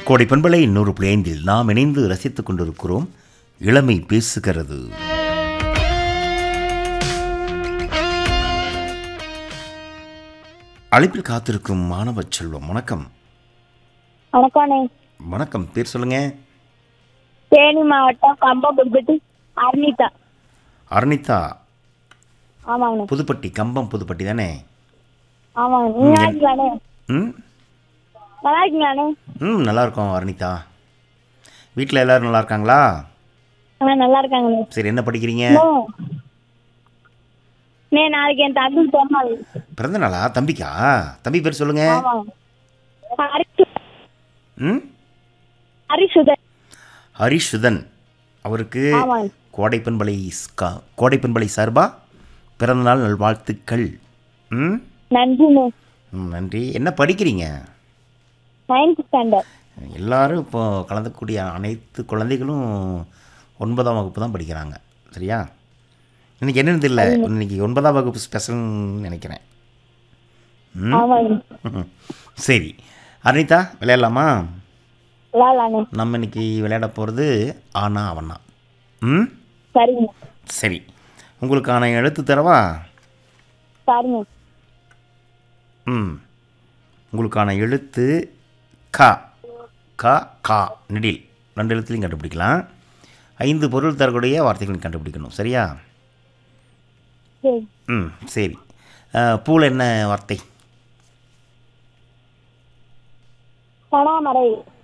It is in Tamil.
கோடை பண்பலை நூறு புள்ளி ஐந்தில் நாம் இணைந்து ரசித்துக் கொண்டிருக்கிறோம் இளமை பேசுகிறது அழைப்பில் காத்திருக்கும் மாணவ செல்வம் வணக்கம் வணக்கம்ண்ணே வணக்கம் பேர் சொல்லுங்க தேனி மாவட்டம் கம்பம் புதுப்பட்டி அர்னிதா அர்னிதா ஆமாங்கண்ணே புதுப்பட்டி கம்பம் புதுப்பட்டி தானே ஆமாங்க நீங்க நல்லா இருக்கீங்களாண்ணே ம் நல்லா இருக்கீங்களாண்ணே ம் நல்லா இருக்கோம் அர்னிதா வீட்டில் எல்லாரும் நல்லா இருக்காங்களா ஆ நல்லா இருக்காங்கண்ணே சரி என்ன படிக்கிறீங்க நே நாளைக்கு என் தம்பி பிறந்தாள் பிறந்த நாளா தம்பிக்கா தம்பி பேர் சொல்லுங்க ஆமாங்க ஹரிசு ம் ஹரிசுதன் ஹரிஷுதன் அவருக்கு ஆமாங்க கோடைப்பண்பலை ஸ்கா- கோடைப்பண்பலை சார்பா பிறந்தநாள் நல்வாழ்த்துக்கள் ம் நன்றிண்ணே ம், நன்றி என்ன படிக்கிறீங்க நைன்த் ஸ்டாண்டர்ட் எல்லாரும் இப்போ கலந்துக்கூடிய அனைத்து குழந்தைகளும் ஒன்பதாம் வகுப்பு தான் படிக்கிறாங்க சரியா இன்னைக்கு என்னன்னு தெரியல இன்னைக்கு ஒன்பதாம் வகுப்பு ஸ்பெஷல்னு நினைக்கிறேன் ம் ஆமாங்க சரி அர்னிதா விளையாடலாமா விளாட்லாண்ணே நம்ம இன்னைக்கு விளையாட போகிறது ஆனா அவனா ம் சரிங்க சரி உங்களுக்கான எழுத்து தரவா சரிங்க ம் உங்களுக்கான எழுத்து கா கா கா நெடில் ரெண்டு எழுத்துலையும் கண்டுபிடிக்கலாம் ஐந்து பொருள் தரக்கூடிய வார்த்தைகளையும் கண்டுபிடிக்கணும் சரியா சரி ம் சரி பூவில் என்ன வார்த்தை பனாமரை